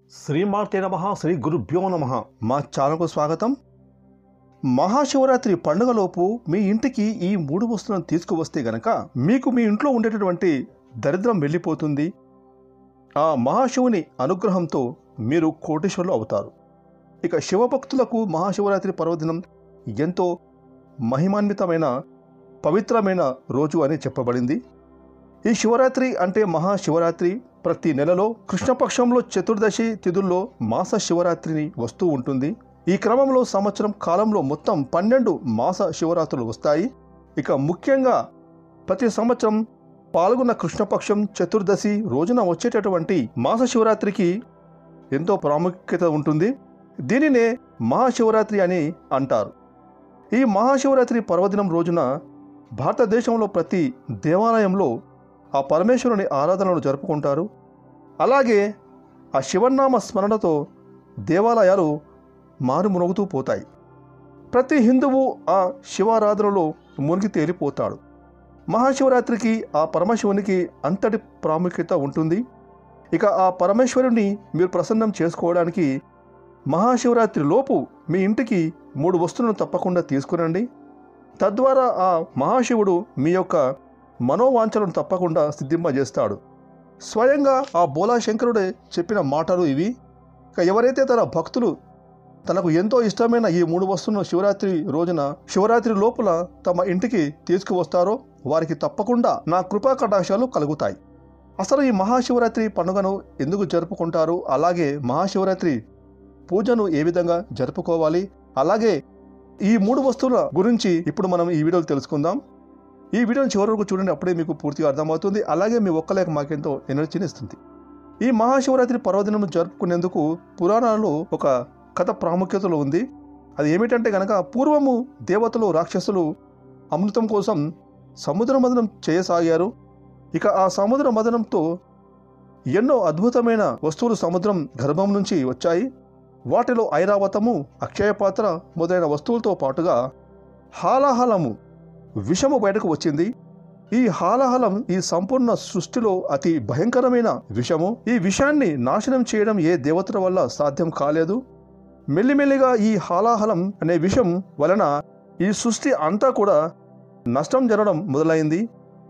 శ్రీమార్తే నమ శ్రీ గురుభ్యో నమ మా ఛానల్కు స్వాగతం మహాశివరాత్రి పండుగలోపు మీ ఇంటికి ఈ మూడు వస్తువులను తీసుకువస్తే గనక మీకు మీ ఇంట్లో ఉండేటటువంటి దరిద్రం వెళ్ళిపోతుంది ఆ మహాశివుని అనుగ్రహంతో మీరు కోటేశ్వరులు అవుతారు ఇక శివభక్తులకు మహాశివరాత్రి పర్వదినం ఎంతో మహిమాన్వితమైన పవిత్రమైన రోజు అని చెప్పబడింది ఈ శివరాత్రి అంటే మహాశివరాత్రి ప్రతి నెలలో కృష్ణపక్షంలో చతుర్దశి తిథుల్లో మాస శివరాత్రిని వస్తూ ఉంటుంది ఈ క్రమంలో సంవత్సరం కాలంలో మొత్తం పన్నెండు మాస శివరాత్రులు వస్తాయి ఇక ముఖ్యంగా ప్రతి సంవత్సరం పాల్గొన్న కృష్ణపక్షం చతుర్దశి రోజున వచ్చేటటువంటి మాస శివరాత్రికి ఎంతో ప్రాముఖ్యత ఉంటుంది దీనినే మహాశివరాత్రి అని అంటారు ఈ మహాశివరాత్రి పర్వదినం రోజున భారతదేశంలో ప్రతి దేవాలయంలో ఆ పరమేశ్వరుని ఆరాధనలు జరుపుకుంటారు అలాగే ఆ శివనామ స్మరణతో దేవాలయాలు మారుమురుగుతూ పోతాయి ప్రతి హిందువు ఆ శివారాధనలో మునిగి తేలిపోతాడు మహాశివరాత్రికి ఆ పరమశివునికి అంతటి ప్రాముఖ్యత ఉంటుంది ఇక ఆ పరమేశ్వరుని మీరు ప్రసన్నం చేసుకోవడానికి మహాశివరాత్రి లోపు మీ ఇంటికి మూడు వస్తువులను తప్పకుండా తీసుకురండి తద్వారా ఆ మహాశివుడు మీ యొక్క మనోవాంఛలను తప్పకుండా సిద్ధింపజేస్తాడు స్వయంగా ఆ బోలా శంకరుడే చెప్పిన మాటలు ఇవి ఇక ఎవరైతే తన భక్తులు తనకు ఎంతో ఇష్టమైన ఈ మూడు వస్తువులను శివరాత్రి రోజున శివరాత్రి లోపల తమ ఇంటికి తీసుకువస్తారో వారికి తప్పకుండా నా కృపా కటాక్షాలు కలుగుతాయి అసలు ఈ మహాశివరాత్రి పండుగను ఎందుకు జరుపుకుంటారు అలాగే మహాశివరాత్రి పూజను ఏ విధంగా జరుపుకోవాలి అలాగే ఈ మూడు వస్తువుల గురించి ఇప్పుడు మనం ఈ వీడియోలో తెలుసుకుందాం ఈ వీడియోని చివరి వరకు చూడండి అప్పుడే మీకు పూర్తిగా అర్థమవుతుంది అలాగే మీ ఒక్కలేక మాకెంతో ఎనర్జీని ఇస్తుంది ఈ మహాశివరాత్రి పర్వదినం జరుపుకునేందుకు పురాణాలలో ఒక కథ ప్రాముఖ్యతలో ఉంది అది ఏమిటంటే గనక పూర్వము దేవతలు రాక్షసులు అమృతం కోసం సముద్ర మదనం చేయసాగారు ఇక ఆ సముద్ర మదనంతో ఎన్నో అద్భుతమైన వస్తువులు సముద్రం గర్భం నుంచి వచ్చాయి వాటిలో ఐరావతము అక్షయపాత్ర మొదలైన వస్తువులతో పాటుగా హాలాహలము విషము బయటకు వచ్చింది ఈ హాలాహలం ఈ సంపూర్ణ సృష్టిలో అతి భయంకరమైన విషము ఈ విషాన్ని నాశనం చేయడం ఏ దేవతల వల్ల సాధ్యం కాలేదు మెల్లిమెల్లిగా ఈ హాలాహలం అనే విషం వలన ఈ సృష్టి అంతా కూడా నష్టం జరగడం మొదలైంది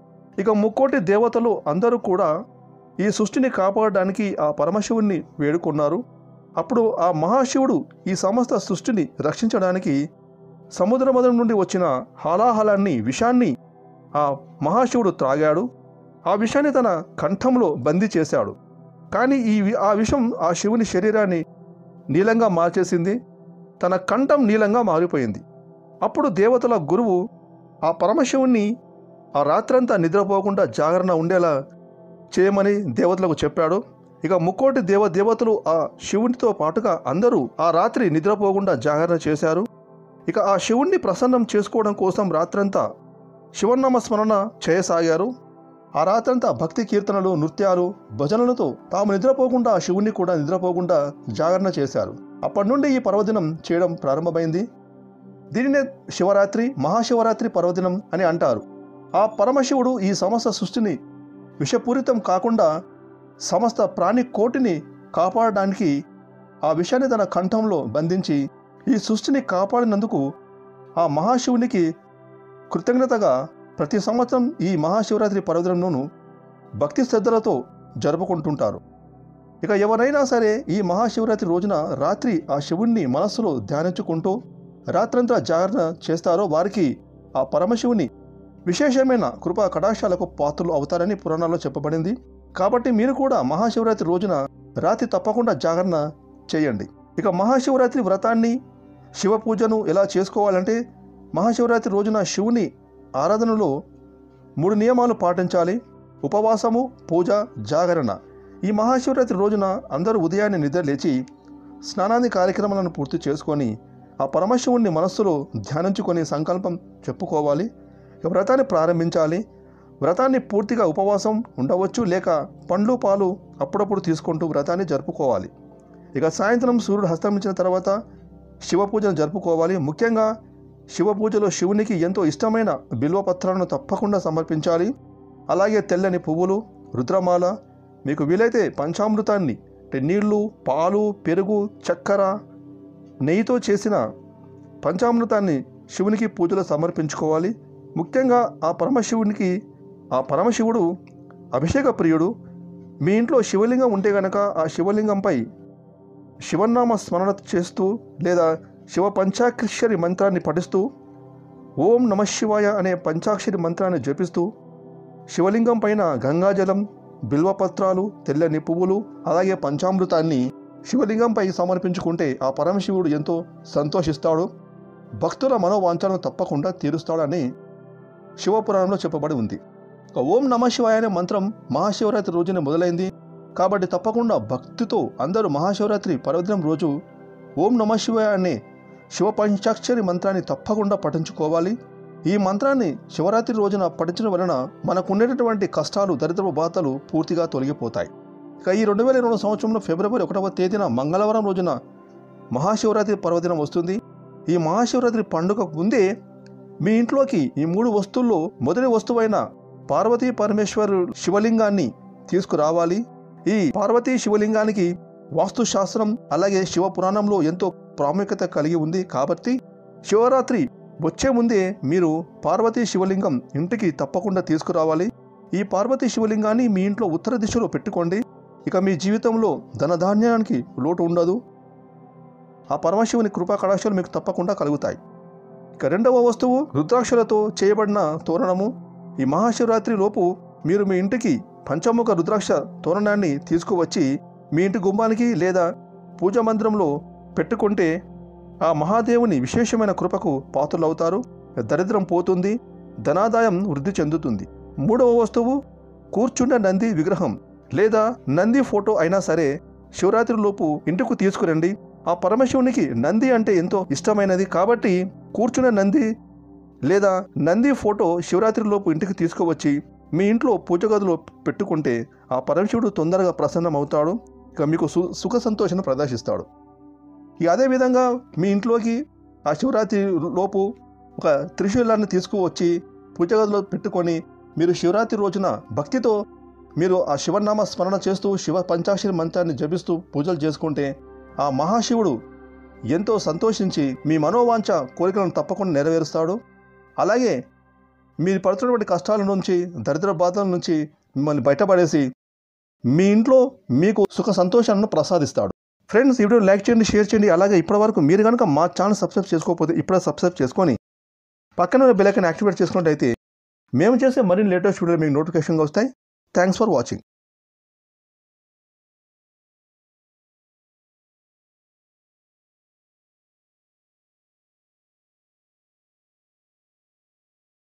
ఇక ముక్కోటి దేవతలు అందరూ కూడా ఈ సృష్టిని కాపాడడానికి ఆ పరమశివుణ్ణి వేడుకున్నారు అప్పుడు ఆ మహాశివుడు ఈ సమస్త సృష్టిని రక్షించడానికి సముద్ర మదం నుండి వచ్చిన హాలాహలాన్ని విషాన్ని ఆ మహాశివుడు త్రాగాడు ఆ విషాన్ని తన కంఠంలో బందీ చేశాడు కానీ ఈ వి- ఆ విషం ఆ శివుని శరీరాన్ని నీలంగా మార్చేసింది తన కంఠం నీలంగా మారిపోయింది అప్పుడు దేవతల గురువు ఆ పరమశివుణ్ణి ఆ రాత్రంతా నిద్రపోకుండా జాగరణ ఉండేలా చేయమని దేవతలకు చెప్పాడు ఇక ముక్కోటి దేవ దేవతలు ఆ శివునితో పాటుగా అందరూ ఆ రాత్రి నిద్రపోకుండా జాగరణ చేశారు ఇక ఆ శివుణ్ణి ప్రసన్నం చేసుకోవడం కోసం రాత్రంతా శివనామ స్మరణ చేయసాగారు ఆ రాత్రంతా భక్తి కీర్తనలు నృత్యాలు భజనలతో తాము నిద్రపోకుండా ఆ శివుణ్ణి కూడా నిద్రపోకుండా జాగరణ చేశారు అప్పటి నుండి ఈ పర్వదినం చేయడం ప్రారంభమైంది దీనినే శివరాత్రి మహాశివరాత్రి పర్వదినం అని అంటారు ఆ పరమశివుడు ఈ సమస్త సృష్టిని విషపూరితం కాకుండా సమస్త ప్రాణి కోటిని కాపాడడానికి ఆ విషయాన్ని తన కంఠంలో బంధించి ఈ సృష్టిని కాపాడినందుకు ఆ మహాశివునికి కృతజ్ఞతగా ప్రతి సంవత్సరం ఈ మహాశివరాత్రి పర్వదినంను భక్తి శ్రద్ధలతో జరుపుకుంటుంటారు ఇక ఎవరైనా సరే ఈ మహాశివరాత్రి రోజున రాత్రి ఆ శివుణ్ణి మనస్సులో ధ్యానించుకుంటూ రాత్రంతా జాగరణ చేస్తారో వారికి ఆ పరమశివుని విశేషమైన కృపా కటాక్షాలకు పాత్రలు అవుతారని పురాణాల్లో చెప్పబడింది కాబట్టి మీరు కూడా మహాశివరాత్రి రోజున రాత్రి తప్పకుండా జాగరణ చేయండి ఇక మహాశివరాత్రి వ్రతాన్ని శివ పూజను ఎలా చేసుకోవాలంటే మహాశివరాత్రి రోజున శివుని ఆరాధనలో మూడు నియమాలు పాటించాలి ఉపవాసము పూజ జాగరణ ఈ మహాశివరాత్రి రోజున అందరూ ఉదయాన్నే నిద్ర లేచి స్నానాది కార్యక్రమాలను పూర్తి చేసుకొని ఆ పరమశివుణ్ణి మనస్సులో ధ్యానించుకొని సంకల్పం చెప్పుకోవాలి ఇక వ్రతాన్ని ప్రారంభించాలి వ్రతాన్ని పూర్తిగా ఉపవాసం ఉండవచ్చు లేక పండ్లు పాలు అప్పుడప్పుడు తీసుకుంటూ వ్రతాన్ని జరుపుకోవాలి ఇక సాయంత్రం సూర్యుడు హస్తమించిన తర్వాత శివ పూజను జరుపుకోవాలి ముఖ్యంగా శివ పూజలో శివునికి ఎంతో ఇష్టమైన బిల్వపత్రాలను తప్పకుండా సమర్పించాలి అలాగే తెల్లని పువ్వులు రుద్రమాల మీకు వీలైతే పంచామృతాన్ని అంటే నీళ్లు పాలు పెరుగు చక్కెర నెయ్యితో చేసిన పంచామృతాన్ని శివునికి పూజలో సమర్పించుకోవాలి ముఖ్యంగా ఆ పరమశివునికి ఆ పరమశివుడు అభిషేక ప్రియుడు మీ ఇంట్లో శివలింగం ఉంటే గనక ఆ శివలింగంపై శివనామ స్మరణ చేస్తూ లేదా శివ పంచాక్షరి మంత్రాన్ని పఠిస్తూ ఓం నమ శివాయ అనే పంచాక్షరి మంత్రాన్ని జపిస్తూ శివలింగం పైన గంగాజలం బిల్వపత్రాలు తెల్లని పువ్వులు అలాగే పంచామృతాన్ని శివలింగంపై సమర్పించుకుంటే ఆ పరమశివుడు ఎంతో సంతోషిస్తాడు భక్తుల మనోవాంఛలను తప్పకుండా తీరుస్తాడని శివపురాణంలో చెప్పబడి ఉంది ఇక ఓం నమ శివాయ అనే మంత్రం మహాశివరాత్రి రోజున మొదలైంది కాబట్టి తప్పకుండా భక్తితో అందరూ మహాశివరాత్రి పర్వదినం రోజు ఓం నమ శివాయ అనే శివ పంచాక్షరి మంత్రాన్ని తప్పకుండా పఠించుకోవాలి ఈ మంత్రాన్ని శివరాత్రి రోజున పఠించడం వలన మనకు ఉండేటటువంటి కష్టాలు దరిద్రపు బాధలు పూర్తిగా తొలగిపోతాయి ఇక ఈ రెండు వేల ఇరవై సంవత్సరంలో ఫిబ్రవరి ఒకటవ తేదీన మంగళవారం రోజున మహాశివరాత్రి పర్వదినం వస్తుంది ఈ మహాశివరాత్రి పండుగ ముందే మీ ఇంట్లోకి ఈ మూడు వస్తువుల్లో మొదటి వస్తువైన పార్వతీ పరమేశ్వరు శివలింగాన్ని తీసుకురావాలి ఈ పార్వతీ శివలింగానికి వాస్తుశాస్త్రం అలాగే శివ పురాణంలో ఎంతో ప్రాముఖ్యత కలిగి ఉంది కాబట్టి శివరాత్రి వచ్చే ముందే మీరు పార్వతీ శివలింగం ఇంటికి తప్పకుండా తీసుకురావాలి ఈ పార్వతీ శివలింగాన్ని మీ ఇంట్లో ఉత్తర దిశలో పెట్టుకోండి ఇక మీ జీవితంలో ధనధాన్యానికి లోటు ఉండదు ఆ పరమశివుని కృపా కటాక్షాలు మీకు తప్పకుండా కలుగుతాయి ఇక రెండవ వస్తువు రుద్రాక్షలతో చేయబడిన తోరణము ఈ మహాశివరాత్రి లోపు మీరు మీ ఇంటికి పంచముఖ రుద్రాక్ష తోరణాన్ని తీసుకువచ్చి మీ ఇంటి గుమ్మానికి లేదా పూజా మందిరంలో పెట్టుకుంటే ఆ మహాదేవుని విశేషమైన కృపకు పాత్రలవుతారు దరిద్రం పోతుంది ధనాదాయం వృద్ధి చెందుతుంది మూడవ వస్తువు కూర్చున్న నంది విగ్రహం లేదా నంది ఫోటో అయినా సరే శివరాత్రి లోపు ఇంటికి తీసుకురండి ఆ పరమశివునికి నంది అంటే ఎంతో ఇష్టమైనది కాబట్టి కూర్చున్న నంది లేదా నంది ఫోటో శివరాత్రి లోపు ఇంటికి తీసుకువచ్చి మీ ఇంట్లో పూజ గదిలో పెట్టుకుంటే ఆ పరమశివుడు తొందరగా ప్రసన్నమవుతాడు ఇక మీకు సు సుఖ సంతోషాన్ని ప్రదర్శిస్తాడు ఇక అదేవిధంగా మీ ఇంట్లోకి ఆ శివరాత్రి లోపు ఒక త్రిశూలాన్ని తీసుకువచ్చి పూజ గదిలో పెట్టుకొని మీరు శివరాత్రి రోజున భక్తితో మీరు ఆ శివనామ స్మరణ చేస్తూ శివ పంచాక్షరి మంత్రాన్ని జపిస్తూ పూజలు చేసుకుంటే ఆ మహాశివుడు ఎంతో సంతోషించి మీ మనోవాంఛ కోరికలను తప్పకుండా నెరవేరుస్తాడు అలాగే మీరు పడుతున్నటువంటి కష్టాల నుంచి దరిద్ర బాధల నుంచి మిమ్మల్ని బయటపడేసి మీ ఇంట్లో మీకు సుఖ సంతోషాలను ప్రసాదిస్తాడు ఫ్రెండ్స్ ఈ వీడియో లైక్ చేయండి షేర్ చేయండి అలాగే ఇప్పటివరకు మీరు కనుక మా ఛానల్ సబ్స్క్రైబ్ చేసుకోకపోతే ఇప్పుడే సబ్స్క్రైబ్ చేసుకొని పక్కన ఉన్న బెల్ ఐకాన్ యాక్టివేట్ చేసుకున్నట్టయితే మేము చేసే మరిన్ని లేటెస్ట్ వీడియోలు మీకు నోటిఫికేషన్గా వస్తాయి థ్యాంక్స్ ఫర్ వాచింగ్